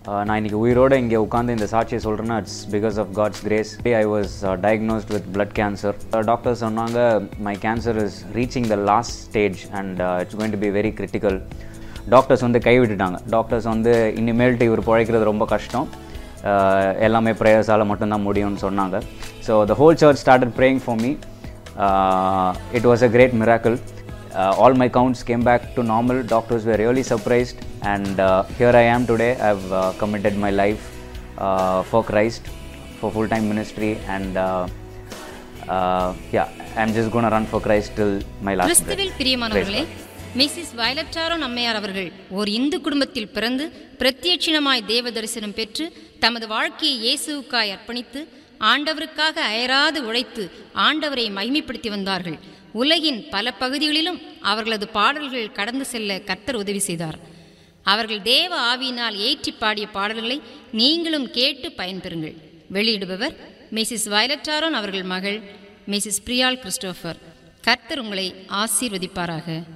நான் இன்னைக்கு உயிரோடு இங்கே உட்காந்து இந்த சாட்சியை சொல்கிறேன்னா it's because of God's grace I was diagnosed with blood cancer doctor சொன்னாங்க my cancer is reaching the last stage and it's going to be very critical doctors வந்து கைவிட்டுட்டாங்க டாக்டர்ஸ் வந்து இனிமேல்ட்டு இவர் பிழைக்கிறது ரொம்ப கஷ்டம் Uh, எல்லாமே ப்ரேயர்ஸால் மட்டும்தான் முடியும்னு சொன்னாங்க so the whole church started praying for me it was a great miracle all my counts came back to normal doctors were really surprised and here I am today I have committed my life for Christ for full time ministry and yeah I am just gonna run for Christ till my last கிறிஸ்துவில் பிரியமானவர்களே Mrs வயலட்டாரோ நம்மையார் அவர்கள் ஒரு இந்து குடும்பத்தில் பிறந்து பிரத்யட்சிணமாய் தேவ தரிசனம் பெற்று தமது வாழ்க்கையை இயேசுவுக்காய் அர்ப்பணித்து ஆண்டவருக்காக அயராது உழைத்து ஆண்டவரை மகிமைப்படுத்தி வந்தார்கள் உலகின் பல பகுதிகளிலும் அவர்களது பாடல்கள் கடந்து செல்ல கர்த்தர் உதவி செய்தார் அவர்கள் தேவ ஆவியினால் ஏற்றி பாடிய பாடல்களை நீங்களும் கேட்டு பயன்பெறுங்கள் வெளியிடுபவர் மிஸ்ஸஸ் வயலட்டாரோன் அவர்கள் மகள் மிஸ்ஸஸ் பிரியால் கிறிஸ்டோஃபர் கர்த்தர் உங்களை ஆசீர்வதிப்பாராக